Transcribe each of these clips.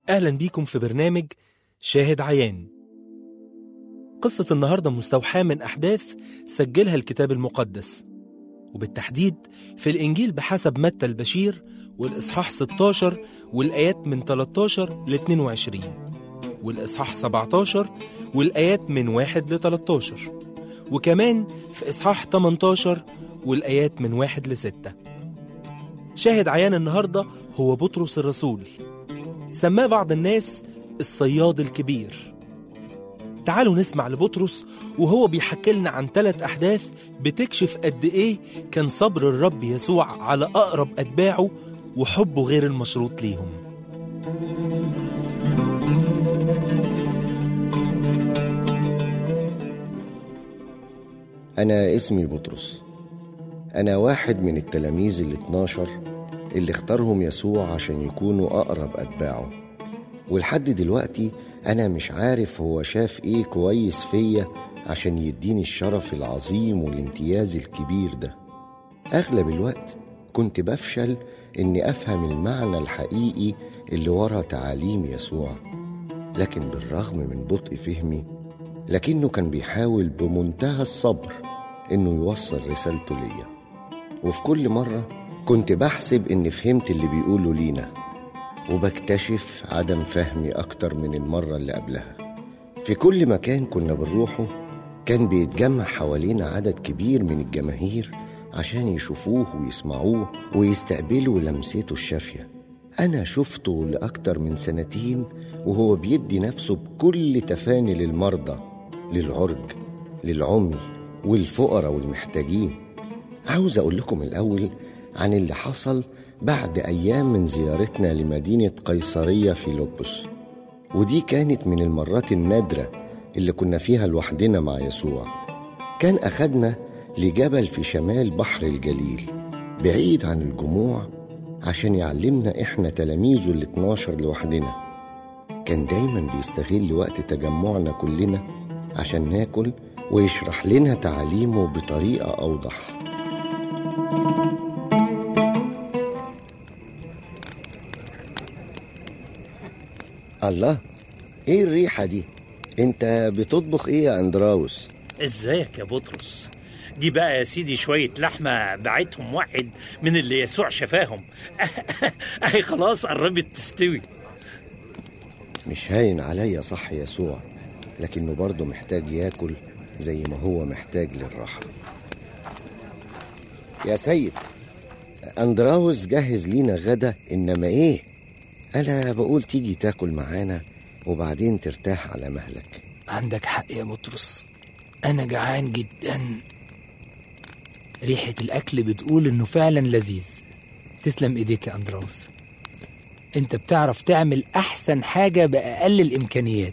أهلا بيكم في برنامج شاهد عيان قصة النهاردة مستوحاة من أحداث سجلها الكتاب المقدس وبالتحديد في الإنجيل بحسب متى البشير والإصحاح 16 والآيات من 13 ل 22 والإصحاح 17 والآيات من 1 ل 13 وكمان في إصحاح 18 والآيات من 1 ل 6 شاهد عيان النهاردة هو بطرس الرسول سماه بعض الناس الصياد الكبير تعالوا نسمع لبطرس وهو بيحكي لنا عن ثلاث أحداث بتكشف قد إيه كان صبر الرب يسوع على أقرب أتباعه وحبه غير المشروط ليهم أنا اسمي بطرس أنا واحد من التلاميذ ال 12 اللي اختارهم يسوع عشان يكونوا أقرب أتباعه ولحد دلوقتي أنا مش عارف هو شاف إيه كويس فيا عشان يديني الشرف العظيم والامتياز الكبير ده أغلب الوقت كنت بفشل إني أفهم المعنى الحقيقي اللي ورا تعاليم يسوع لكن بالرغم من بطء فهمي لكنه كان بيحاول بمنتهى الصبر إنه يوصل رسالته ليا وفي كل مرة كنت بحسب إني فهمت اللي بيقوله لينا وبكتشف عدم فهمي أكتر من المرة اللي قبلها في كل مكان كنا بنروحه كان بيتجمع حوالينا عدد كبير من الجماهير عشان يشوفوه ويسمعوه ويستقبلوا لمسته الشافية أنا شفته لأكتر من سنتين وهو بيدي نفسه بكل تفاني للمرضى للعرج للعمي والفقراء والمحتاجين عاوز أقول لكم الأول عن اللي حصل بعد أيام من زيارتنا لمدينة قيصرية في لوبوس ودي كانت من المرات النادرة اللي كنا فيها لوحدنا مع يسوع كان أخدنا لجبل في شمال بحر الجليل بعيد عن الجموع عشان يعلمنا إحنا تلاميذه ال 12 لوحدنا كان دايما بيستغل وقت تجمعنا كلنا عشان ناكل ويشرح لنا تعاليمه بطريقة أوضح الله ايه الريحة دي انت بتطبخ ايه يا اندراوس ازيك يا بطرس دي بقى يا سيدي شوية لحمة بعتهم واحد من اللي يسوع شفاهم اهي خلاص قربت تستوي مش هاين عليا صح يسوع لكنه برضه محتاج ياكل زي ما هو محتاج للراحة يا سيد اندراوس جهز لينا غدا انما ايه انا بقول تيجي تاكل معانا وبعدين ترتاح على مهلك عندك حق يا بطرس أنا جعان جدا ريحة الأكل بتقول إنه فعلا لذيذ تسلم إيديك يا أندراوس أنت بتعرف تعمل أحسن حاجة بأقل الإمكانيات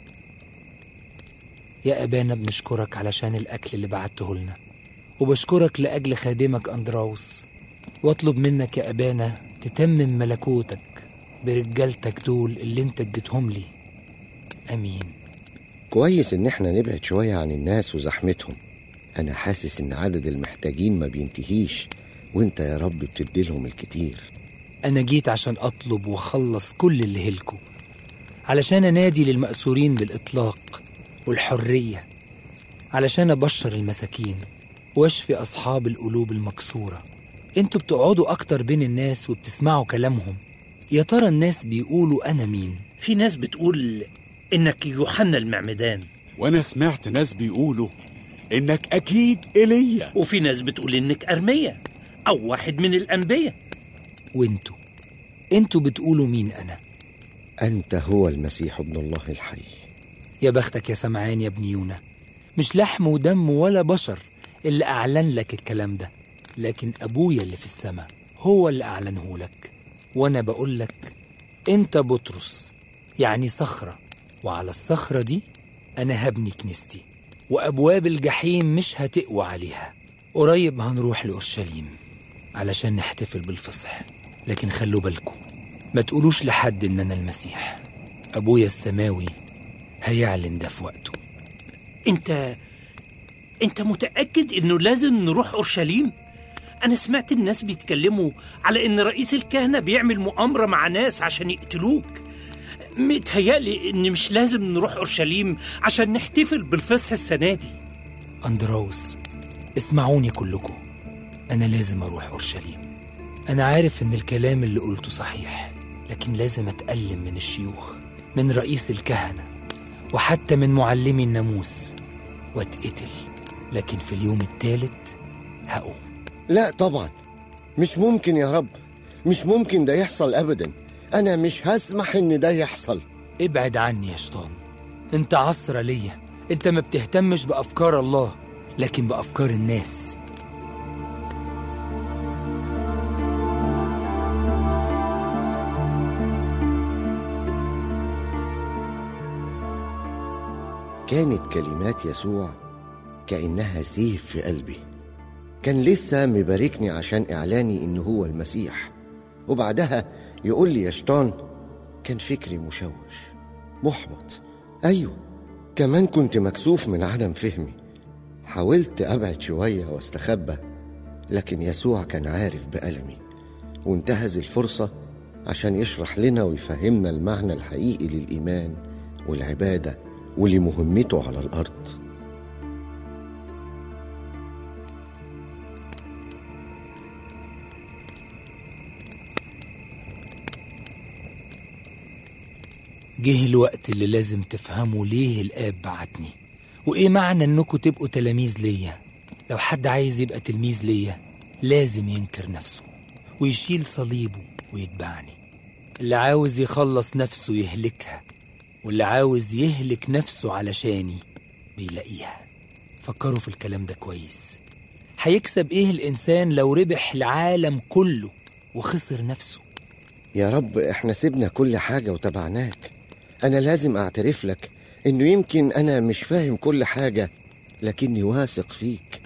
يا أبانا بنشكرك علشان الأكل اللي بعته لنا وبشكرك لأجل خادمك أندراوس واطلب منك يا أبانا تتمم ملكوتك برجالتك دول اللي انت اديتهم لي امين كويس ان احنا نبعد شوية عن الناس وزحمتهم انا حاسس ان عدد المحتاجين ما بينتهيش وانت يا رب بتديلهم الكتير انا جيت عشان اطلب واخلص كل اللي هلكوا علشان انادي للمأسورين بالاطلاق والحرية علشان ابشر المساكين واشفي اصحاب القلوب المكسورة انتوا بتقعدوا اكتر بين الناس وبتسمعوا كلامهم يا ترى الناس بيقولوا انا مين في ناس بتقول انك يوحنا المعمدان وانا سمعت ناس بيقولوا انك اكيد ايليا وفي ناس بتقول انك ارميا او واحد من الانبياء وانتوا انتوا بتقولوا مين انا انت هو المسيح ابن الله الحي يا بختك يا سمعان يا ابن يونا مش لحم ودم ولا بشر اللي اعلن لك الكلام ده لكن ابويا اللي في السماء هو اللي اعلنه لك وانا بقول لك انت بطرس يعني صخره وعلى الصخره دي انا هبني كنيستي وابواب الجحيم مش هتقوى عليها قريب هنروح لاورشليم علشان نحتفل بالفصح لكن خلوا بالكم ما تقولوش لحد ان انا المسيح ابويا السماوي هيعلن ده في وقته انت انت متاكد انه لازم نروح اورشليم انا سمعت الناس بيتكلموا على ان رئيس الكهنه بيعمل مؤامره مع ناس عشان يقتلوك متهيألي إن مش لازم نروح أورشليم عشان نحتفل بالفصح السنة دي أندراوس اسمعوني كلكم أنا لازم أروح أورشليم أنا عارف إن الكلام اللي قلته صحيح لكن لازم أتألم من الشيوخ من رئيس الكهنة وحتى من معلمي الناموس واتقتل لكن في اليوم الثالث هقوم لا طبعا مش ممكن يا رب مش ممكن ده يحصل ابدا انا مش هسمح ان ده يحصل ابعد عني يا شيطان انت عصرة ليا انت ما بتهتمش بأفكار الله لكن بأفكار الناس كانت كلمات يسوع كأنها سيف في قلبي كان لسه مباركني عشان إعلاني إن هو المسيح وبعدها يقول لي يا شيطان كان فكري مشوش محبط أيوه كمان كنت مكسوف من عدم فهمي حاولت أبعد شوية واستخبى لكن يسوع كان عارف بألمي وانتهز الفرصة عشان يشرح لنا ويفهمنا المعنى الحقيقي للإيمان والعبادة ولمهمته على الأرض جه الوقت اللي لازم تفهموا ليه الآب بعتني وإيه معنى إنكم تبقوا تلاميذ ليا لو حد عايز يبقى تلميذ ليا لازم ينكر نفسه ويشيل صليبه ويتبعني اللي عاوز يخلص نفسه يهلكها واللي عاوز يهلك نفسه علشاني بيلاقيها فكروا في الكلام ده كويس هيكسب ايه الانسان لو ربح العالم كله وخسر نفسه يا رب احنا سيبنا كل حاجة وتبعناك أنا لازم أعترف لك إنه يمكن أنا مش فاهم كل حاجة لكني واثق فيك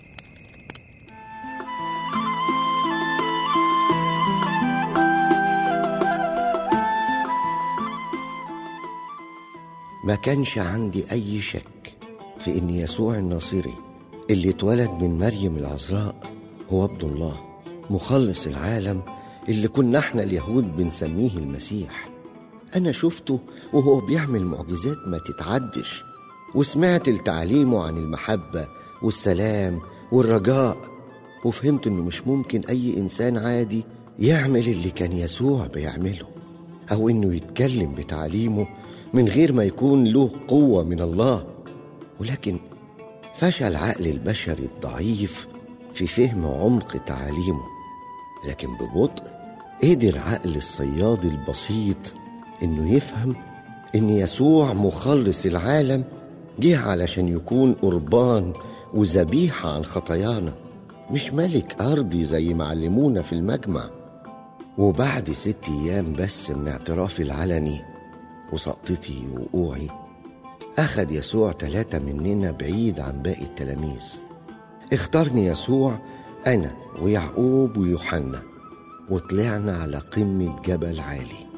ما كانش عندي أي شك في إن يسوع الناصري اللي اتولد من مريم العذراء هو ابن الله مخلص العالم اللي كنا احنا اليهود بنسميه المسيح أنا شفته وهو بيعمل معجزات ما تتعدش وسمعت التعليمه عن المحبة والسلام والرجاء وفهمت إنه مش ممكن أي إنسان عادي يعمل اللي كان يسوع بيعمله أو إنه يتكلم بتعليمه من غير ما يكون له قوة من الله ولكن فشل عقل البشري الضعيف في فهم عمق تعاليمه لكن ببطء قدر عقل الصياد البسيط انه يفهم ان يسوع مخلص العالم جه علشان يكون قربان وذبيحه عن خطايانا مش ملك ارضي زي ما علمونا في المجمع وبعد ست ايام بس من اعترافي العلني وسقطتي ووقوعي اخد يسوع ثلاثه مننا بعيد عن باقي التلاميذ اختارني يسوع انا ويعقوب ويوحنا وطلعنا على قمه جبل عالي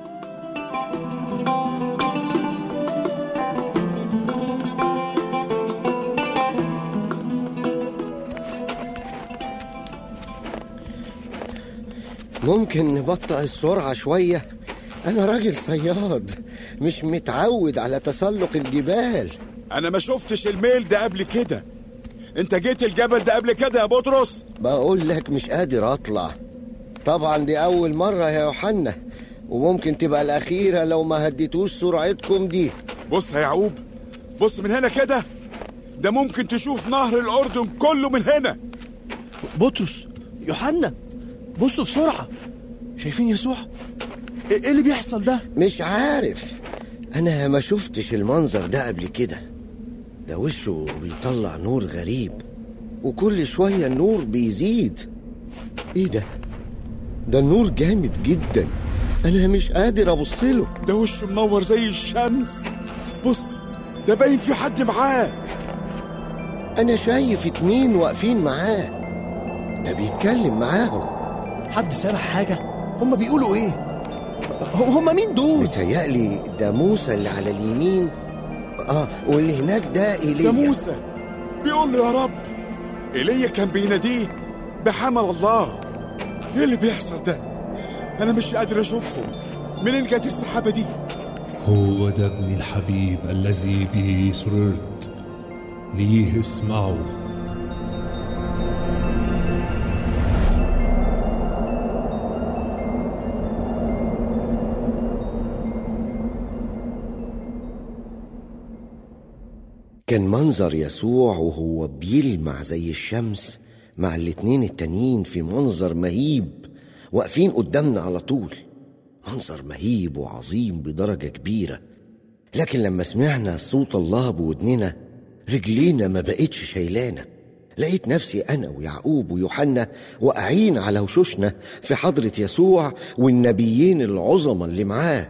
ممكن نبطئ السرعة شوية أنا راجل صياد مش متعود على تسلق الجبال انا ما شفتش الميل ده قبل كده انت جيت الجبل ده قبل كده يا بطرس بقول لك مش قادر أطلع طبعا دي أول مرة يا يوحنا وممكن تبقى الأخيرة لو ما هديتوش سرعتكم دي بص يا يعقوب بص من هنا كده ده ممكن تشوف نهر الاردن كله من هنا بطرس يوحنا بصوا بسرعة شايفين يسوع ايه إيه اللي بيحصل ده مش عارف أنا ما شفتش المنظر ده قبل كده ده وشه بيطلع نور غريب وكل شوية النور بيزيد إيه ده؟ ده النور جامد جدا أنا مش قادر أبص له ده وشه منور زي الشمس بص ده باين في حد معاه أنا شايف اتنين واقفين معاه ده بيتكلم معاهم حد سامع حاجة هما بيقولوا ايه هم هما مين دول متهيألي ده موسى اللي على اليمين اه واللي هناك ده ايليا ده موسى بيقول له يا رب ايليا كان بيناديه بحمل الله ايه اللي بيحصل ده انا مش قادر اشوفهم منين جت السحابه دي هو ده ابني الحبيب الذي به سررت ليه اسمعوا كان منظر يسوع وهو بيلمع زي الشمس مع الاتنين التانيين في منظر مهيب واقفين قدامنا على طول منظر مهيب وعظيم بدرجة كبيرة لكن لما سمعنا صوت الله بودننا رجلينا ما بقتش شايلانا لقيت نفسي أنا ويعقوب ويوحنا واقعين على وشوشنا في حضرة يسوع والنبيين العظمى اللي معاه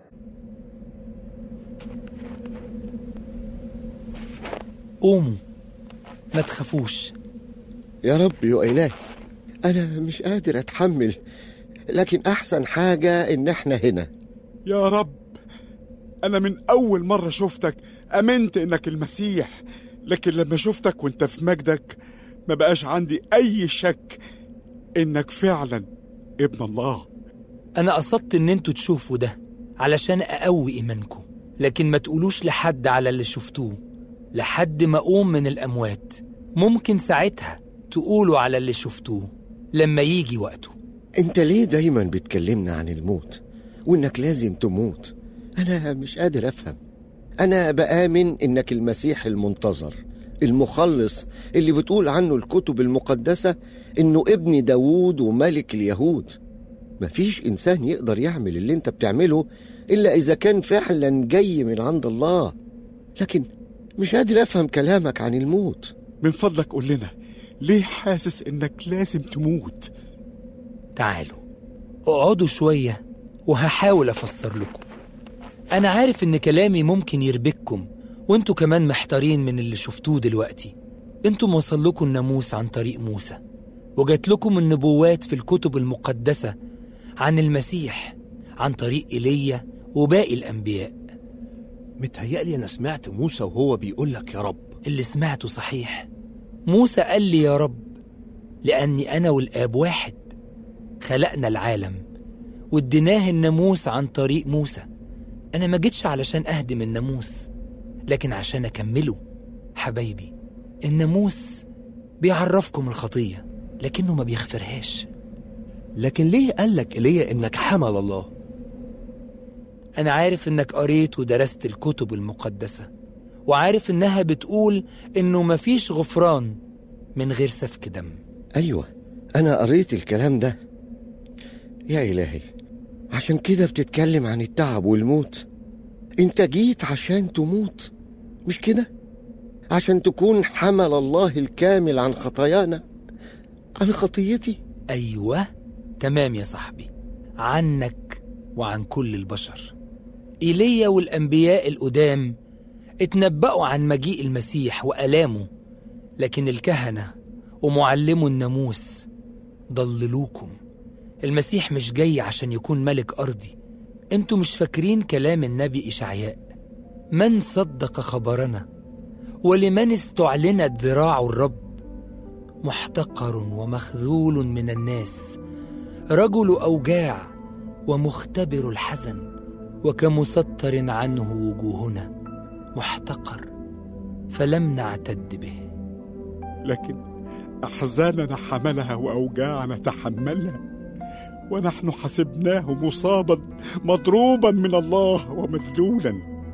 قوموا ما تخافوش يا رب يا إلهي أنا مش قادر أتحمل لكن أحسن حاجة إن إحنا هنا يا رب أنا من أول مرة شفتك أمنت إنك المسيح لكن لما شفتك وانت في مجدك ما بقاش عندي أي شك إنك فعلا ابن الله أنا قصدت إن انتوا تشوفوا ده علشان أقوي إيمانكم لكن ما تقولوش لحد على اللي شفتوه لحد ما أقوم من الأموات ممكن ساعتها تقولوا على اللي شفتوه لما يجي وقته أنت ليه دايما بتكلمنا عن الموت وإنك لازم تموت أنا مش قادر أفهم أنا بآمن إنك المسيح المنتظر المخلص اللي بتقول عنه الكتب المقدسة إنه ابن داوود وملك اليهود مفيش إنسان يقدر يعمل اللي أنت بتعمله إلا إذا كان فعلا جاي من عند الله لكن مش قادر أفهم كلامك عن الموت من فضلك قول لنا ليه حاسس إنك لازم تموت تعالوا اقعدوا شوية وهحاول أفسر لكم أنا عارف إن كلامي ممكن يربككم وانتوا كمان محتارين من اللي شفتوه دلوقتي انتوا وصل لكم الناموس عن طريق موسى وجات لكم النبوات في الكتب المقدسة عن المسيح عن طريق إيليا وباقي الأنبياء متهيألي أنا سمعت موسى وهو بيقول لك يا رب اللي سمعته صحيح موسى قال لي يا رب لأني أنا والآب واحد خلقنا العالم واديناه الناموس عن طريق موسى أنا ما جيتش علشان أهدم الناموس لكن عشان أكمله حبايبي الناموس بيعرفكم الخطية لكنه ما بيغفرهاش لكن ليه قال لك إيليا إنك حمل الله أنا عارف إنك قريت ودرست الكتب المقدسة وعارف إنها بتقول إنه مفيش غفران من غير سفك دم أيوة أنا قريت الكلام ده يا إلهي عشان كده بتتكلم عن التعب والموت أنت جيت عشان تموت مش كده؟ عشان تكون حمل الله الكامل عن خطايانا عن خطيتي أيوة تمام يا صاحبي عنك وعن كل البشر إيليا والأنبياء القدام اتنبأوا عن مجيء المسيح وألامه لكن الكهنة ومعلمو الناموس ضللوكم المسيح مش جاي عشان يكون ملك أرضي انتوا مش فاكرين كلام النبي إشعياء من صدق خبرنا ولمن استعلنت ذراع الرب محتقر ومخذول من الناس رجل أوجاع ومختبر الحزن وكمستر عنه وجوهنا محتقر فلم نعتد به لكن أحزاننا حملها وأوجاعنا تحملها ونحن حسبناه مصابا مضروبا من الله ومذلولا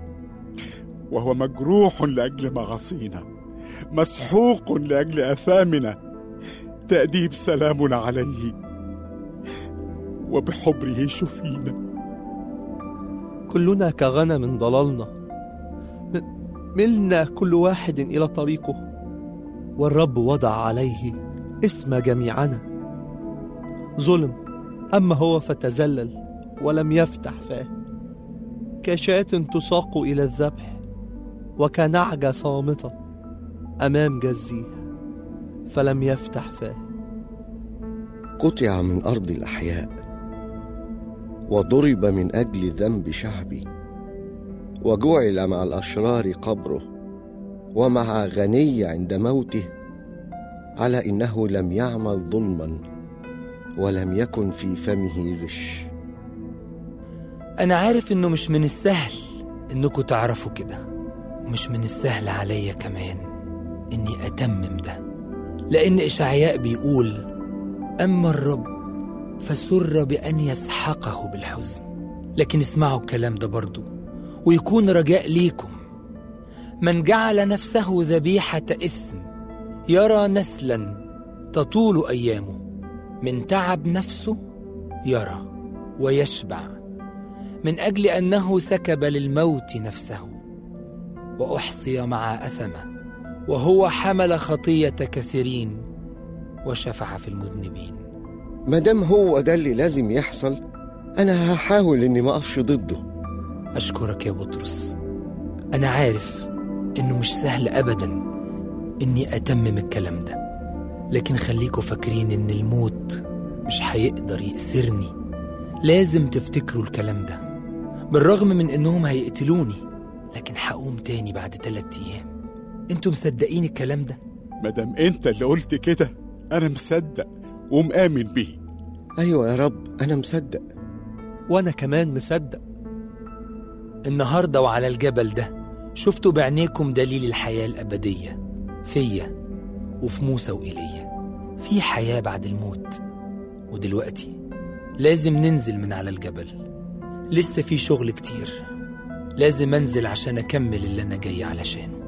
وهو مجروح لأجل معاصينا مسحوق لأجل أثامنا تأديب سلام عليه وبحبره شفينا كلنا كغنم ضللنا م- ملنا كل واحد إلى طريقه والرب وضع عليه اسم جميعنا ظلم أما هو فتذلل ولم يفتح فاه كشاة تساق إلى الذبح وكنعجة صامتة أمام جزيها فلم يفتح فاه قطع من أرض الأحياء وضرب من أجل ذنب شعبي وجعل مع الأشرار قبره ومع غني عند موته على إنه لم يعمل ظلما ولم يكن في فمه غش أنا عارف إنه مش من السهل إنكم تعرفوا كده ومش من السهل عليا كمان إني أتمم ده لأن إشعياء بيقول أما الرب فسر بأن يسحقه بالحزن لكن اسمعوا الكلام ده برضو ويكون رجاء ليكم من جعل نفسه ذبيحة إثم يرى نسلا تطول أيامه من تعب نفسه يرى ويشبع من أجل أنه سكب للموت نفسه وأحصي مع أثمه وهو حمل خطية كثيرين وشفع في المذنبين مادام هو ده اللي لازم يحصل انا هحاول اني ما اقفش ضده أشكرك يا بطرس أنا عارف إنه مش سهل أبدا إني أتمم الكلام ده لكن خليكوا فاكرين إن الموت مش هيقدر يأسرني لازم تفتكروا الكلام ده بالرغم من إنهم هيقتلوني لكن هقوم تاني بعد تلات أيام انتوا مصدقين الكلام ده مادام انت اللي قلت كده انا مصدق ومآمن بيه ايوه يا رب انا مصدق وانا كمان مصدق النهاردة وعلى الجبل ده شفتوا بعينيكم دليل الحياة الأبدية فيا وفي موسى وإيليا في حياة بعد الموت ودلوقتي لازم ننزل من على الجبل لسه في شغل كتير لازم أنزل عشان أكمل اللي أنا جاي علشانه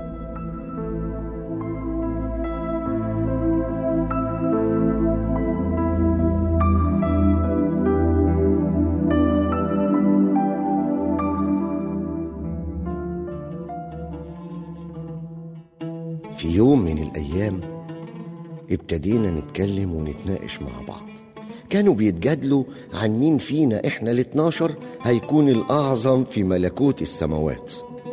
في يوم من الأيام ابتدينا نتكلم ونتناقش مع بعض كانوا بيتجادلوا عن مين فينا احنا ال 12 هيكون الأعظم في ملكوت السماوات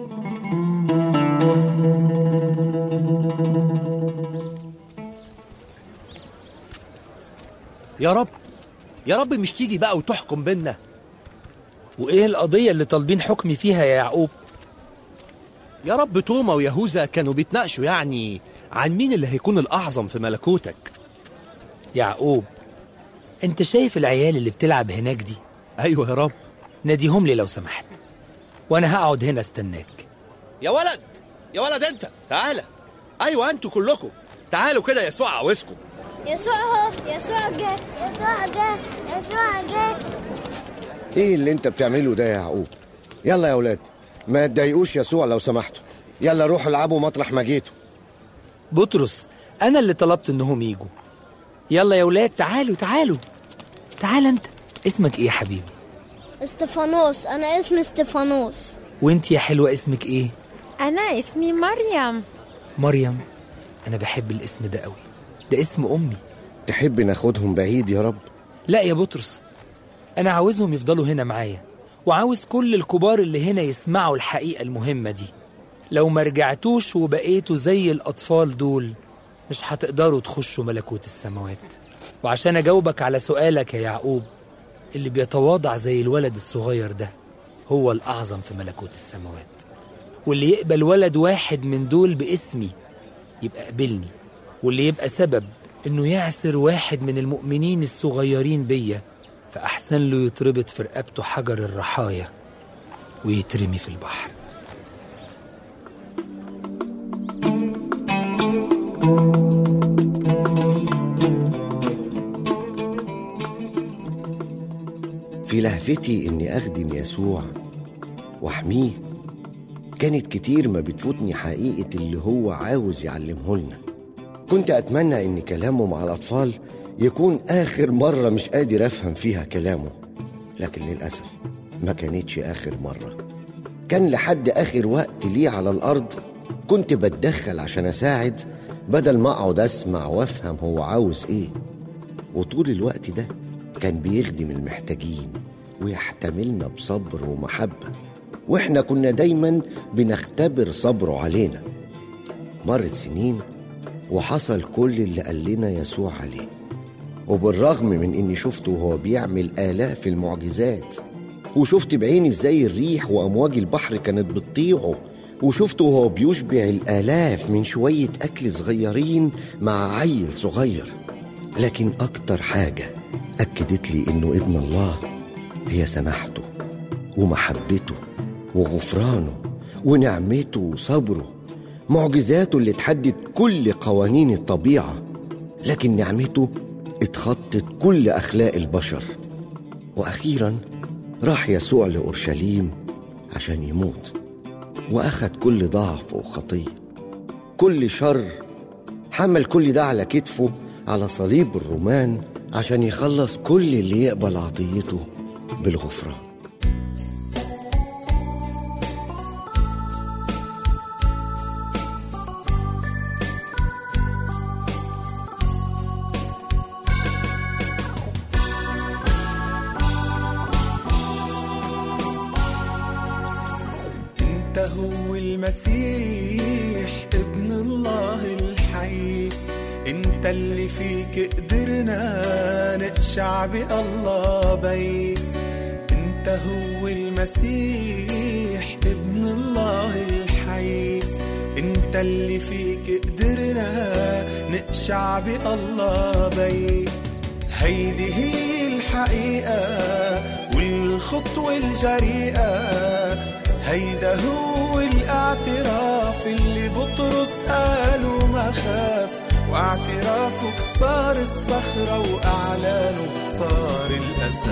يا رب يا رب مش تيجي بقى وتحكم بينا وإيه القضية اللي طالبين حكمي فيها يا يعقوب يا رب توما ويهوذا كانوا بيتناقشوا يعني عن مين اللي هيكون الأعظم في ملكوتك يعقوب أنت شايف العيال اللي بتلعب هناك دي أيوه يا رب ناديهم لي لو سمحت وأنا هقعد هنا استناك يا ولد يا ولد أنت تعالى أيوه أنتوا كلكم تعالوا كده يسوع عاوزكم يسوع هو يسوع جه يسوع جه يسوع جه ايه اللي انت بتعمله ده يا يعقوب يلا يا اولاد ما تضايقوش يسوع لو سمحتوا يلا روحوا العبوا مطرح ما جيتوا بطرس أنا اللي طلبت إنهم يجوا يلا يا ولاد تعالوا تعالوا تعال أنت اسمك إيه يا حبيبي استفانوس انا اسمي استفانوس وأنت يا حلوة اسمك إيه أنا اسمي مريم مريم أنا بحب الاسم ده قوي ده اسم أمي تحب ناخدهم بعيد يا رب لا يا بطرس أنا عاوزهم يفضلوا هنا معايا وعاوز كل الكبار اللي هنا يسمعوا الحقيقة المهمة دي لو ما رجعتوش وبقيتوا زي الأطفال دول مش هتقدروا تخشوا ملكوت السماوات وعشان أجاوبك على سؤالك يا يعقوب اللي بيتواضع زي الولد الصغير ده هو الأعظم في ملكوت السماوات واللي يقبل ولد واحد من دول باسمي يبقى قبلني واللي يبقى سبب إنه يعسر واحد من المؤمنين الصغيرين بيا فأحسن له يتربط في رقبته حجر الرحايا ويترمي في البحر في لهفتي اني اخدم يسوع واحميه كانت كتير ما بتفوتني حقيقة اللي هو عاوز يعلمه لنا كنت أتمنى إن كلامه مع الأطفال يكون آخر مرة مش قادر أفهم فيها كلامه لكن للأسف ما كانتش آخر مرة كان لحد آخر وقت ليه على الأرض كنت بتدخل عشان أساعد بدل ما أقعد أسمع وأفهم هو عاوز إيه وطول الوقت ده كان بيخدم المحتاجين ويحتملنا بصبر ومحبة واحنا كنا دايما بنختبر صبره علينا مرت سنين وحصل كل اللي قال لنا يسوع عليه وبالرغم من اني شفته وهو بيعمل آلاف المعجزات وشفت بعيني ازاي الريح وامواج البحر كانت بتطيعه وشفته وهو بيشبع الالاف من شويه اكل صغيرين مع عيل صغير لكن اكتر حاجه اكدت لي انه ابن الله هي سماحته ومحبته وغفرانه ونعمته وصبره معجزاته اللي تحدد كل قوانين الطبيعة لكن نعمته اتخطت كل أخلاق البشر وأخيرا راح يسوع لأورشليم عشان يموت وأخد كل ضعف وخطية كل شر حمل كل ده على كتفه على صليب الرومان عشان يخلص كل اللي يقبل عطيته بالغفران انت هو المسيح ابن الله الحي انت اللي فيك قدرنا نقشع بالله بي انت هو المسيح ابن الله الحي انت اللي فيك قدرنا نقشع بالله بي هيدي هي الحقيقة والخطوة الجريئة هيدا هو الاعتراف اللي بطرس قاله ما خاف واعترافه صار الصخرة وأعلانه صار الأساس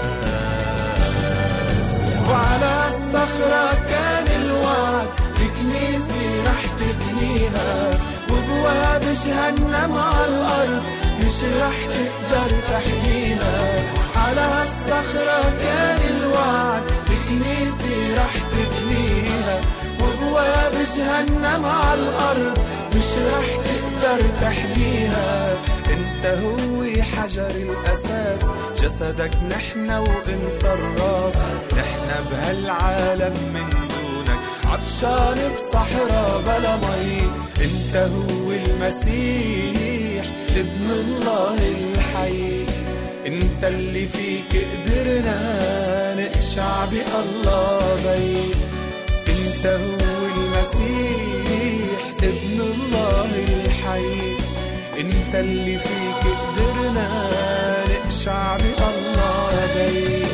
وعلى الصخرة كان الوعد بكنيسة رح تبنيها وبواب جهنم على الأرض مش رح تقدر تحميها على الصخرة كان الوعد بكنيسة رح تبنيها وبواب جهنم على الأرض مش رح تقدر تحميها انت هو حجر الأساس جسدك نحنا وانت الراس نحنا بهالعالم من دونك عطشان بصحراء بلا مي انت هو المسيح ابن الله الحي انت اللي فيك قدرنا نقشع بالله بي انت هو المسيح ابن الله الحي انت اللي فيك قدرنا نقشع بالله بي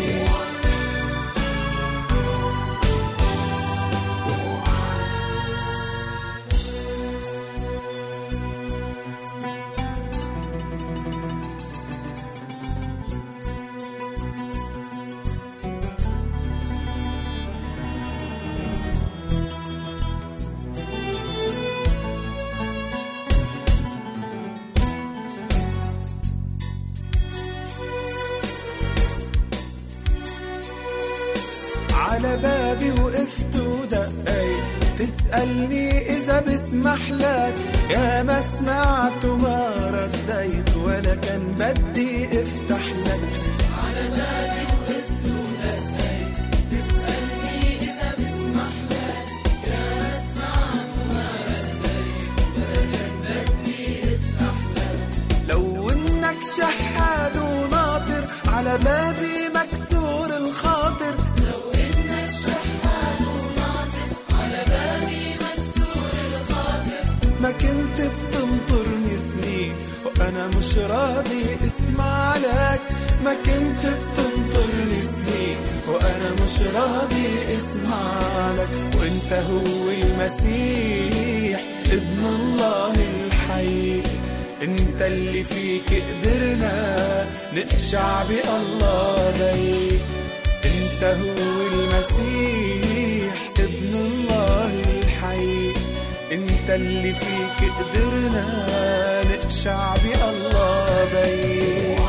على بابي وقفت ودقيت تسألني إذا بسمح لك يا ما سمعت وما رديت ولا كان بدي افتح لك على بابي وقفت ودقيت تسألني إذا بسمح لك يا ما سمعت وما رديت ولا كان بدي افتح لك لو انك شحاد وناطر على بابي مكسور الخاطر لو انك شحاد وناطر على بابي مكسور الخاطر ما كنت بتنطرني سنين وانا مش راضي اسمع لك ما كنت بتنطرني سنين وانا مش راضي اسمع لك وانت هو المسيح ابن الله الحي انت اللي فيك قدرنا نقشع بالله بي انت هو المسيح ابن الله الحي انت اللي فيك قدرنا نقشع بالله بي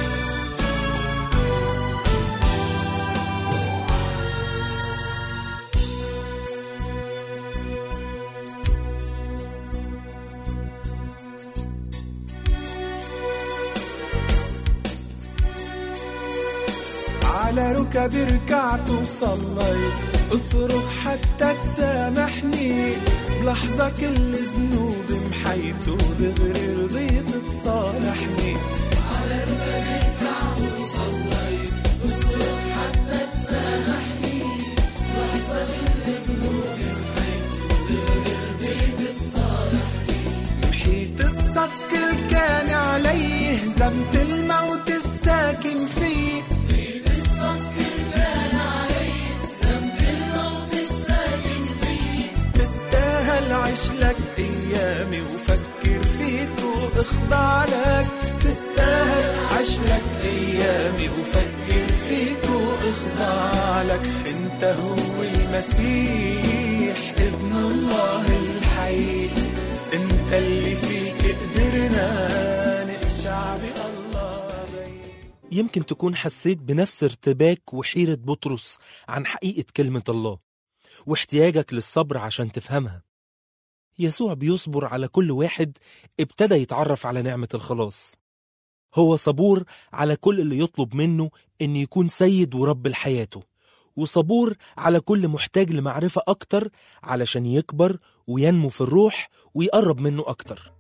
على ركبي ركعت وصليت اصرخ حتى تسامحني بلحظة كل ذنوبي محيت ودغري رضيت تصالحني على ركبي ركعت وصليت اصرخ حتى تسامحني بلحظة كل ذنوبي محيت ودغري رضيت تصالحني محيت الصك الكان علي هزمت الموت الساكن فيه محيت الصك الكان علي هزمت الموت عشلك ايامي وفكر فيك واخضع لك تستاهل عشلك ايامي وفكر فيك واخضع لك انت هو المسيح ابن الله الحي انت اللي فيك قدرنا نقشع بالله بي يمكن تكون حسيت بنفس ارتباك وحيرة بطرس عن حقيقة كلمة الله واحتياجك للصبر عشان تفهمها يسوع بيصبر على كل واحد ابتدى يتعرف على نعمة الخلاص هو صبور على كل اللي يطلب منه إن يكون سيد ورب لحياته وصبور على كل محتاج لمعرفة أكتر علشان يكبر وينمو في الروح ويقرب منه أكتر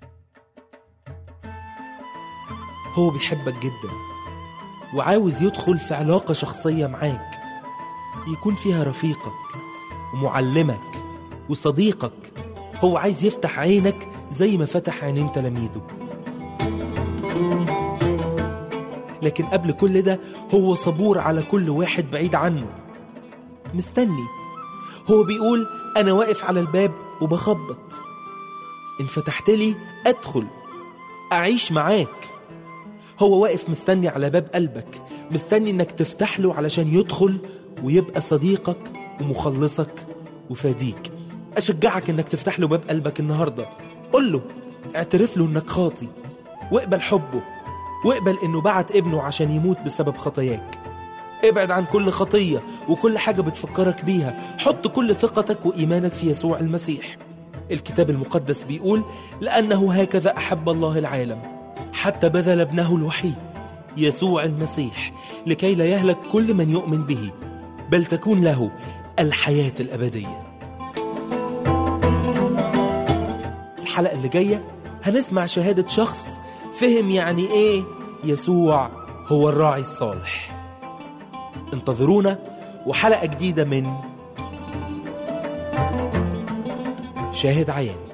هو بيحبك جدا وعاوز يدخل في علاقة شخصية معاك يكون فيها رفيقك ومعلمك وصديقك هو عايز يفتح عينك زي ما فتح عينين تلاميذه لكن قبل كل ده هو صبور على كل واحد بعيد عنه مستني هو بيقول أنا واقف على الباب وبخبط إن فتحت لي أدخل أعيش معاك هو واقف مستني على باب قلبك مستني إنك تفتح له علشان يدخل ويبقى صديقك ومخلصك وفاديك أشجعك إنك تفتح له باب قلبك النهاردة قل له اعترف له إنك خاطي واقبل حبه واقبل إنه بعت ابنه عشان يموت بسبب خطاياك ابعد عن كل خطية وكل حاجة بتفكرك بيها حط كل ثقتك وإيمانك في يسوع المسيح الكتاب المقدس بيقول لأنه هكذا أحب الله العالم حتى بذل ابنه الوحيد يسوع المسيح لكي لا يهلك كل من يؤمن به بل تكون له الحياة الأبدية الحلقة اللي جاية هنسمع شهادة شخص فهم يعني إيه يسوع هو الراعي الصالح انتظرونا وحلقة جديدة من شاهد عيان